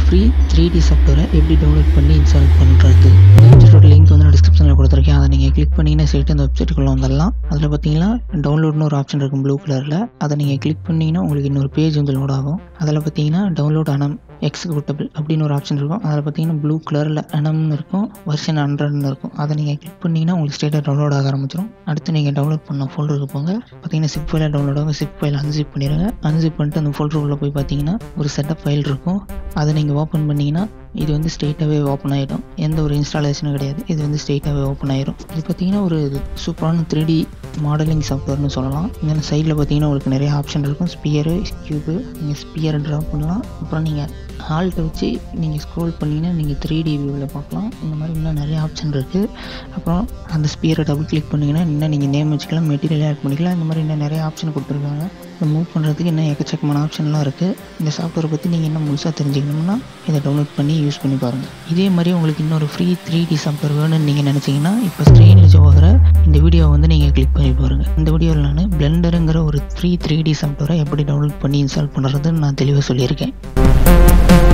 free three D சாஃப்ட்வேரை எப்படி download பண்ணி இன்ஸ்டால் பண்ணுறது இந்த வெப்சைட்டோட லிங்க் வந்து நான் டிஸ்கிரிப்ஷனில் கொடுத்துருக்கேன் அதை நீங்கள் கிளிக் பண்ணிங்கன்னா ஸ்ட்ரெயிட் அந்த வெப்சைட்டுக்குள்ளே வந்துடலாம் அதில் பார்த்தீங்கன்னா டவுன்லோட்னு ஒரு ஆப்ஷன் இருக்கும் ப்ளூ கலரில் அதை நீங்கள் கிளிக் பண்ணிங்கன்னா உங்களுக்கு இன்னொரு பேஜ் வந்து லோட் ஆகும் அதில் பார்த்தீங்கன்னா டவுன்லோட் அனம் எக்ஸிக்யூட்டபிள் அப்படின்னு ஒரு ஆப்ஷன் இருக்கும் அதில் பார்த்தீங்கன்னா ப்ளூ கலரில் அனம்னு இருக்கும் வெர்ஷன் ஹண்ட்ரட்னு இருக்கும் அதை நீங்கள் கிளிக் பண்ணிங்கன்னா உங்களுக்கு ஸ்ட்ரெயிட்டாக டவுன்லோட் ஆக ஆரம்பிச்சிடும் அடுத்து நீங்கள் டவுன்லோட் பண்ண ஃபோல்டருக்கு போங்க பார்த்தீங்கன்னா சிப் ஃபைலாக டவுன்லோட் ஆகும் சிப் ஃபைல் அன்சிப் பண்ணிடுங்க அன்சிப் பண்ணிட்டு அந்த ஃபோல்டருக்குள்ளே போய் பார்த்தீங்கன்னா ஒரு செட்டப் ஃபைல் இருக்கும் அதை நீங்கள் ஓப்பன் பண்ணிங்கன்னா இது வந்து ஸ்ட்ரெயிட்டாகவே ஓப்பன் ஆகிடும் எந்த ஒரு இன்ஸ்டாலேஷனும் கிடையாது இது வந்து ஸ்ட்ரெயிட்டாகவே ஓப்பன் ஆயிரும் இது பார்த்தீங்கன்னா ஒரு சூப்பரான த்ரீ டி மாடலிங் சாஃப்ட்வேர்னு சொல்லலாம் இந்த சைடில் பார்த்தீங்கன்னா உங்களுக்கு நிறைய ஆப்ஷன் இருக்கும் ஸ்பியரு கியூபு நீங்கள் ஸ்பியரை ட்ரா பண்ணலாம் அப்புறம் நீங்கள் ஆல்ட்டை வச்சு நீங்கள் ஸ்க்ரோல் பண்ணிங்கன்னா நீங்கள் த்ரீ டி வியூவில் பார்க்கலாம் இந்த மாதிரி இன்னும் நிறைய ஆப்ஷன் இருக்குது அப்புறம் அந்த ஸ்பியரை டபுள் கிளிக் பண்ணிங்கன்னா இன்னும் நீங்கள் நேம் வச்சுக்கலாம் மெட்டீரியல் ஆட் பண்ணிக்கலாம் இந்த மாதிரி இன்னும் நிறைய ஆப்ஷன் கொடுத்துருக்காங்க இதை மூவ் பண்ணுறதுக்கு இன்னும் எக்கச்சக்கமான ஆப்ஷன்லாம் இருக்குது இந்த சாஃப்ட்வேரை பற்றி நீங்கள் இன்னும் முழுசாக தெரிஞ்சுக்கணும்னா இதை டவுன்லோட் பண்ணி யூஸ் பண்ணி பாருங்கள் இதே மாதிரி உங்களுக்கு இன்னொரு ஃப்ரீ த்ரீ டி சாஃப்ட்வேர் வேணும்னு நீங்கள் நினச்சிங்கன்னா இப்போ ஸ்க்ரீனில் ஜோகிற இந்த வீடியோவை வந்து நீங்கள் கிளிக் பண்ணி பாருங்கள் இந்த வீடியோவில் நான் பிளெண்டருங்கிற ஒரு ஃப்ரீ த்ரீ டி சாஃப்ட்வேரை எப்படி டவுன்லோட் பண்ணி இன்ஸ்டால் பண்ணுறதுன்னு நான் தெளிவாக சொல்லியிருக்கேன்